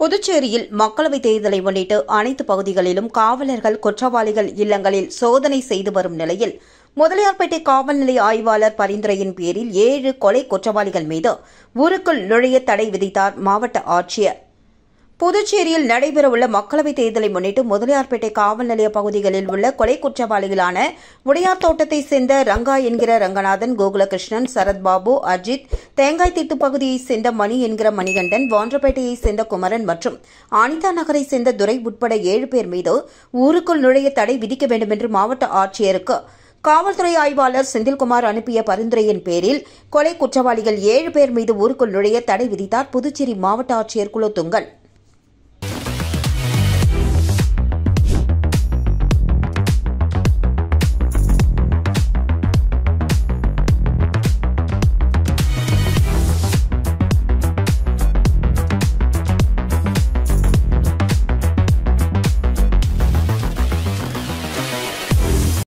புதுச்சேரியில் மக்களவைத் தேர்தலை முன்னிட்டு அனைத்து பகுதிகளிலும் காவலர்கள் குற்றவாளிகள் இல்லங்களில் சோதனை செய்து வரும் நிலையில் முதலியார்பேட்டை காவல் நிலைய ஆய்வாளர் பரிந்துரையின் பேரில் ஏழு கொலை குற்றவாளிகள் மீது ஊருக்குள் நுழைய தடை விதித்தார் மாவட்ட ஆட்சியர் புதுச்சேரியில் நடைபெறவுள்ள மக்களவைத் தேர்தலை முன்னிட்டு முதலியார்பேட்டை காவல் நிலைய பகுதிகளில் உள்ள கொலை குற்றவாளிகளான உடையார் தோட்டத்தைச் சேர்ந்த ரங்கா என்கிற ரங்கநாதன் கோகுலகிருஷ்ணன் சரத்பாபு அஜித் தேங்காய் திட்டு பகுதியைச் சேர்ந்த மணி என்கிற மணிகண்டன் வான்றப்பேட்டையைச் சேர்ந்த குமரன் மற்றும் அனிதா நகரைச் சேர்ந்த துரை உட்பட ஏழு பேர் மீது ஊருக்குள் நுழைய தடை விதிக்க வேண்டும் என்று மாவட்ட ஆட்சியருக்கு காவல்துறை ஆய்வாளர் செந்தில்குமார் அனுப்பிய பரிந்துரையின் பேரில் கொலை குற்றவாளிகள் ஏழு பேர் மீது ஊருக்குள் நுழைய தடை விதித்தார் புதுச்சேரி மாவட்ட ஆட்சியர் குலோத்துங்கன்